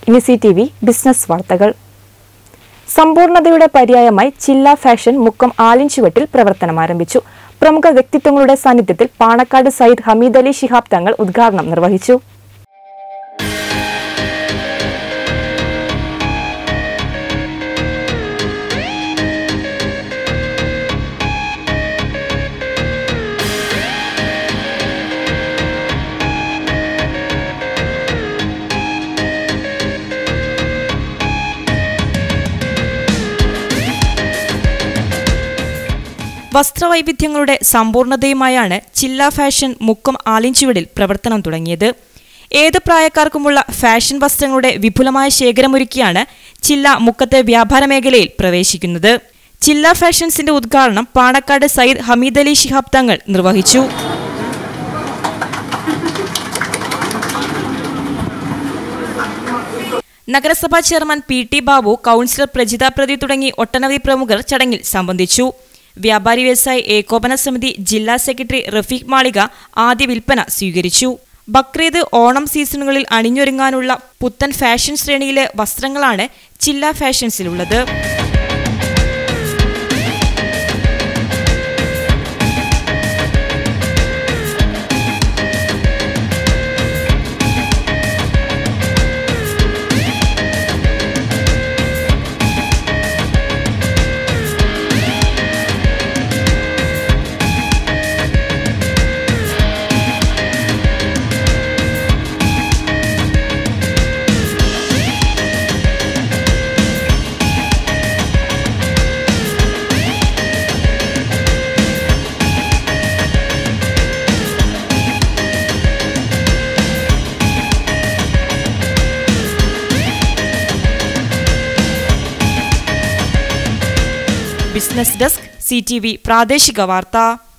ഇനി C T V business വാർത്തകൾ സമ്പൂർണതയുടെ പര്യായമായി ചില്ല ഫാഷൻ മുക്കം ആലിൻചുവട്ടിൽ പ്രവർത്തനം ആരംഭിച്ചു പ്രമുഖ വ്യക്തിത്വങ്ങളുടെ സാന്നിധ്യത്തിൽ പാണക്കാട് സയ്യിദ് ഹമീദ് അലി ശിഹാബ് തങ്ങൾ ഉദ്ഘാടനം നിർവഹിച്ചു വസ്ത്രവൈവിധ്യങ്ങളുടെ സമ്പൂർണതയുമായാണ് ചില്ല ഫാഷൻ മുക്കം ആലിഞ്ചുവടിൽ പ്രവർത്തനം തുടങ്ങിയത് ഏത് പ്രായക്കാർക്കുമുള്ള ഫാഷൻ വസ്ത്രങ്ങളുടെ വിപുലമായ ശേഖരമൊരുക്കിയാണ് ചില്ല മുക്കത്തെ വ്യാപാര മേഖലയിൽ പ്രവേശിക്കുന്നത് ചില്ല ഫാഷൻസിന്റെ ഉദ്ഘാടനം പാണക്കാട് സയ്യിദ് ഹമീദ് അലി ശിഹാബ് തങ്ങൾ നിർവഹിച്ചു നഗരസഭാ chairman P T Babu councillor Prajitha പ്രതി തുടങ്ങി ഒട്ടനവധി പ്രമുഖർ ചടങ്ങിൽ സംബന്ധിച്ചു വ്യാപാരി വ്യവസായ ഏകോപന സമിതി ജില്ലാ സെക്രട്ടറി റഫീഖ് മാളിക ആദ്യ വിൽപ്പന സ്വീകരിച്ചു ബക്രീദ് ഓണം സീസണുകളിൽ അണിഞ്ഞൊരുങ്ങാനുള്ള പുത്തൻ ഫാഷൻ ശ്രേണിയിലെ വസ്ത്രങ്ങളാണ് ചില്ല ഫാഷൻസിലുള്ളത് business desk C T V പ്രാദേശിക വാർത്ത